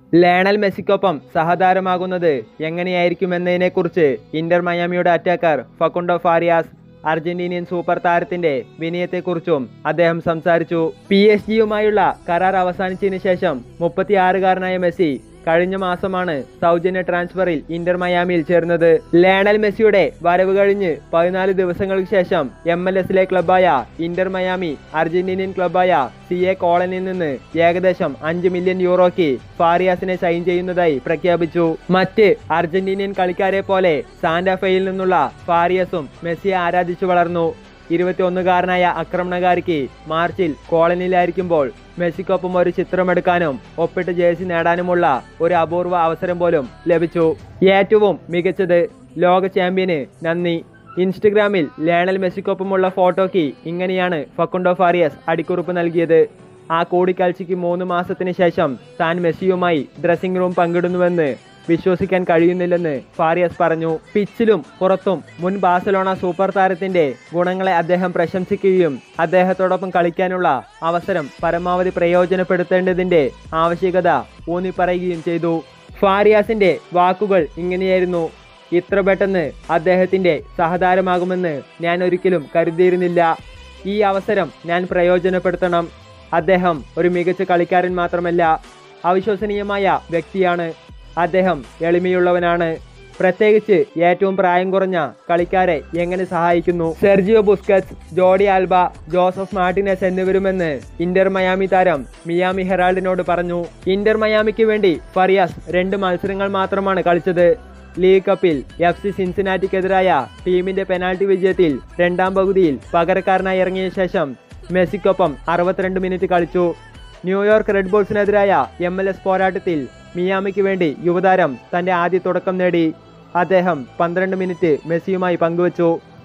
Lionel മെസ്സിക്കൊപ്പം സഹതാരമാകുന്നത് എങ്ങനെയായിരിക്കുമെന്നതിനെക്കുറിച്ച് ഇന്റർ മയാമിയുടെ attacker Facundo Farias Argentinian super താരത്തിന്റെ വിനയത്തെക്കുറിച്ചും അദ്ദേഹം സംസാരിച്ചു പി എസ് ജിയുമായുള്ള കരാർ അവസാനിച്ചതിന് ശേഷം മുപ്പത്തിയാറുകാരനായ മെസ്സി കഴിഞ്ഞ മാസമാണ് സൗജന്യ ട്രാൻസ്ഫറിൽ ഇന്റർ മയാമിയിൽ ചേർന്നത് ലയണൽ മെസ്സിയുടെ വരവ് കഴിഞ്ഞ് പതിനാല് ദിവസങ്ങൾക്ക് ശേഷം എം എൽ എസിലെ ക്ലബായ ഇന്റർ മയാമി അർജന്റീനിയൻ ക്ലബായ സി എ കോളനിൽ നിന്ന് ഏകദേശം അഞ്ച് മില്യൺ യൂറോയ്ക്ക് ഫാരിയാസിനെ സൈൻ ചെയ്യുന്നതായി പ്രഖ്യാപിച്ചു മറ്റ് അർജന്റീനിയൻ കളിക്കാരെ പോലെ സാന്റാഫയിൽ നിന്നുള്ള ഫാരിയസും മെസ്സിയെ ആരാധിച്ചു വളർന്നു ഇരുപത്തിയൊന്നുകാരനായ ആക്രമണകാരിക്ക് മാർച്ചിൽ കോളനിയിലായിരിക്കുമ്പോൾ മെസ്സിക്കൊപ്പം ഒരു ചിത്രമെടുക്കാനും ഒപ്പിട്ട് ജേഴ്സി നേടാനുമുള്ള ഒരു അപൂർവ അവസരം പോലും ലഭിച്ചു ഏറ്റവും മികച്ചത് ലോക ചാമ്പ്യന് നന്ദി ഇൻസ്റ്റഗ്രാമിൽ ലയണൽ മെസ്സിക്കൊപ്പമുള്ള ഫോട്ടോയ്ക്ക് ഇങ്ങനെയാണ് ഫക്കുണ്ടോ ഫാരിയസ് അടിക്കുറിപ്പ് നൽകിയത് ആ കൂടിക്കാഴ്ചയ്ക്ക് മൂന്ന് മാസത്തിന് ശേഷം താൻ മെസ്സിയുമായി ഡ്രസ്സിംഗ് റൂം പങ്കിടുന്നുവെന്ന് വിശ്വസിക്കാൻ കഴിയുന്നില്ലെന്ന് ഫാരിയസ് പറഞ്ഞു പിച്ചിലും പുറത്തും മുൻ ബാഴ്സലോണ സൂപ്പർ താരത്തിന്റെ ഗുണങ്ങളെ അദ്ദേഹം പ്രശംസിക്കുകയും അദ്ദേഹത്തോടൊപ്പം കളിക്കാനുള്ള അവസരം പരമാവധി പ്രയോജനപ്പെടുത്തേണ്ടതിന്റെ ആവശ്യകത ഊന്നിപ്പറയുകയും ചെയ്തു ഫാരിയാസിന്റെ വാക്കുകൾ ഇങ്ങനെയായിരുന്നു ഇത്ര പെട്ടെന്ന് അദ്ദേഹത്തിന്റെ സഹതാരമാകുമെന്ന് ഞാൻ ഒരിക്കലും കരുതിയിരുന്നില്ല ഈ അവസരം ഞാൻ പ്രയോജനപ്പെടുത്തണം അദ്ദേഹം ഒരു മികച്ച കളിക്കാരൻ മാത്രമല്ല അവിശ്വസനീയമായ വ്യക്തിയാണ് അദ്ദേഹം എളിമയുള്ളവനാണ് പ്രത്യേകിച്ച് ഏറ്റവും പ്രായം കുറഞ്ഞ കളിക്കാരെ എങ്ങനെ സഹായിക്കുന്നു Sergio Busquets Jordi Alba Josef Martinez എന്നിവരുമെന്ന് ഇന്റർ മയാമി താരം മിയാമി ഹെറാൾഡിനോട് പറഞ്ഞു ഇന്റർ മയാമിക്ക് വേണ്ടി ഫറിയാസ് രണ്ട് മത്സരങ്ങൾ മാത്രമാണ് കളിച്ചത് ലീഗ് കപ്പിൽ എഫ് സി സിൻസിനാറ്റിക്കെതിരായ ടീമിന്റെ പെനാൽറ്റി വിജയത്തിൽ രണ്ടാം പകുതിയിൽ പകരക്കാരനായി ഇറങ്ങിയ ശേഷം മെസ്സിക്കൊപ്പം അറുപത്തിരണ്ട് മിനിറ്റ് കളിച്ചു ന്യൂയോർക്ക് റെഡ് ബോൾസിനെതിരായ എം എൽ എസ് പോരാട്ടത്തിൽ മിയാമിക്ക് വേണ്ടി യുവതാരം തന്റെ ആദ്യ തുടക്കം നേടി അദ്ദേഹം പന്ത്രണ്ട് മിനിറ്റ് മെസ്സിയുമായി പങ്കുവച്ചു